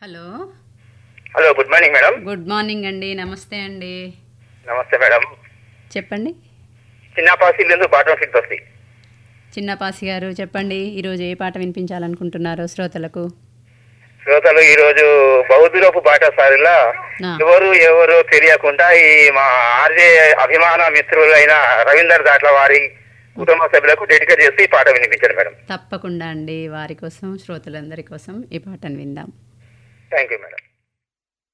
Hello hello good morning madam good morning అండి నమస్తే అండి నమస్తే మేడం చెప్పండి చిన్నపాసి లేదు బాటం ఫిట్ వస్తాయి చిన్నపాసి గారు చెప్పండి ఈరోజు ఏ పాట వినిపించాలనుకుంటున్నారు శ్రోతలకు శ్రోతలు ఈ రోజు బౌద్ధులపు బాటసారిలా ఆ. ఎవరు ఎవరు తెలియకుండా ఈ మా ఆర్జే అభిమాన మిత్రులైన రవీందర్ దాట్ల వారి కుటుంబ సభ్యులకు డెడికేట్ చేసి ఈ పాట వినిపించారు మేడం తప్పకుండా అండి వారి కోసం శ్రోతలందరి కోసం ఈ పాటను విందాం థ్యాంక్ యూ మేడం